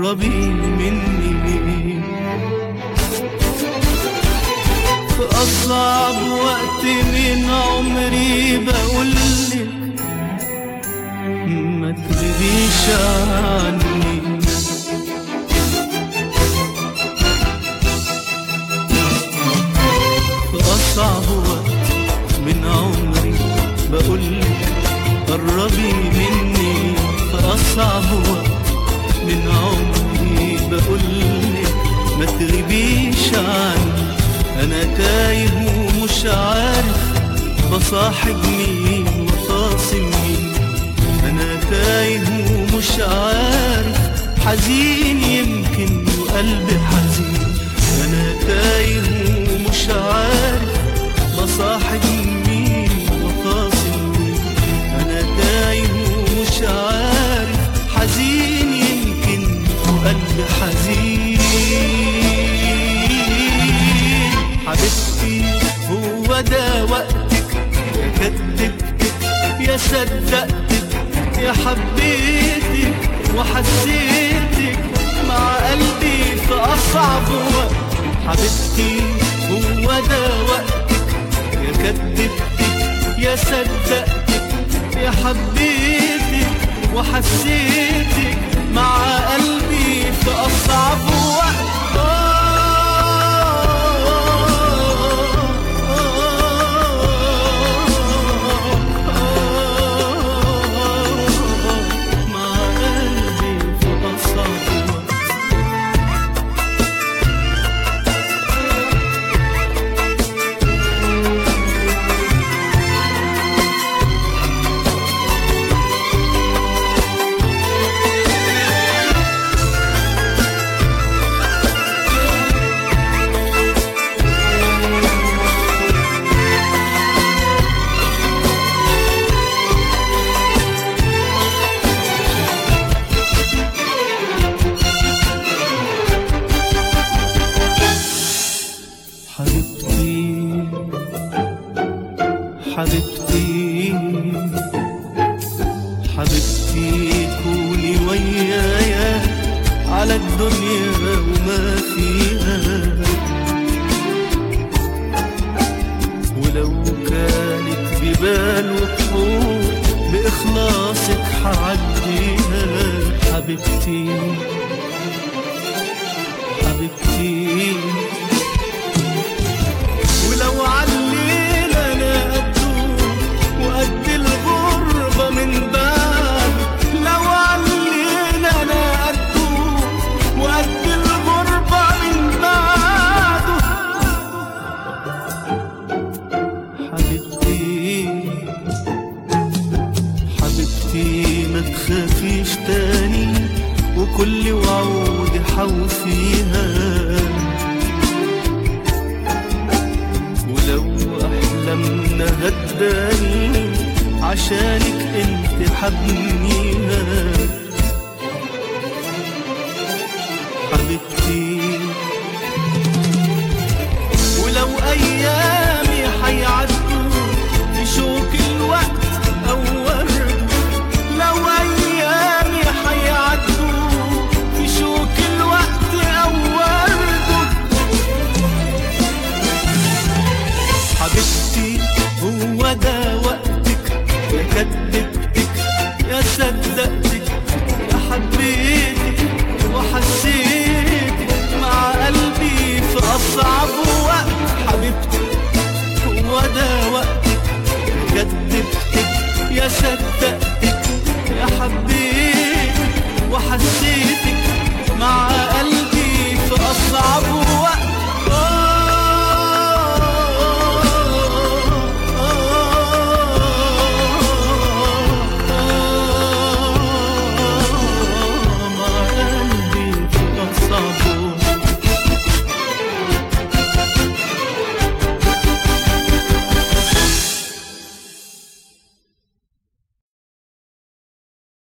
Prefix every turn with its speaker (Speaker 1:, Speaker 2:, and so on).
Speaker 1: قربي مني في أصعب وقت من عمري بقولك ما تغيبيش عني في أصعب وقت من عمري بقولك قربي مني في أصعب وقت من عمري بقولك ما تغيبيش عني أنا تايه ومش عارف بصاحب مين وخاصم مين أنا تايه ومش عارف حزين يمكن وقلبي حزين أنا تايه ومش عارف بصاحب مين وخاصم مين أنا تايه ومش عارف حزين يمكن وقلبي حزين حبيبتي هو ده وقتك يا كدبتك يا صدقتك يا حبيتك وحسيتك مع قلبي في أصعب وقت حبيبتي هو ده وقتك يا كدبتك يا صدقتك يا حبيتك وحسيتك مع قلبي في أصعب وقت مع قلبي في أصعب وقت حبيبتي حبيبتي حبيبتي كوني ويايا على الدنيا وما فيها ولو كانت جبال وبحور بإخلاصك حعديها حبيبتي حبيبتي ولو عليل انا قدوه وقد الغربة من بعد لو عليل انا قدوه وقد الغربة من بعده حبيبتي حبيبتي ما تخافيش تاني وكل وعود حوفيها ولو أحلامنا هداني عشانك انت حبنيها حبيبتي ولو أيامي حيعدوا في شوك الوقت أو ورد لو أيامي حيعدوا في شوك الوقت أو ورد حبيبتي هو ده وقتك يا كدبتك يا صدقتك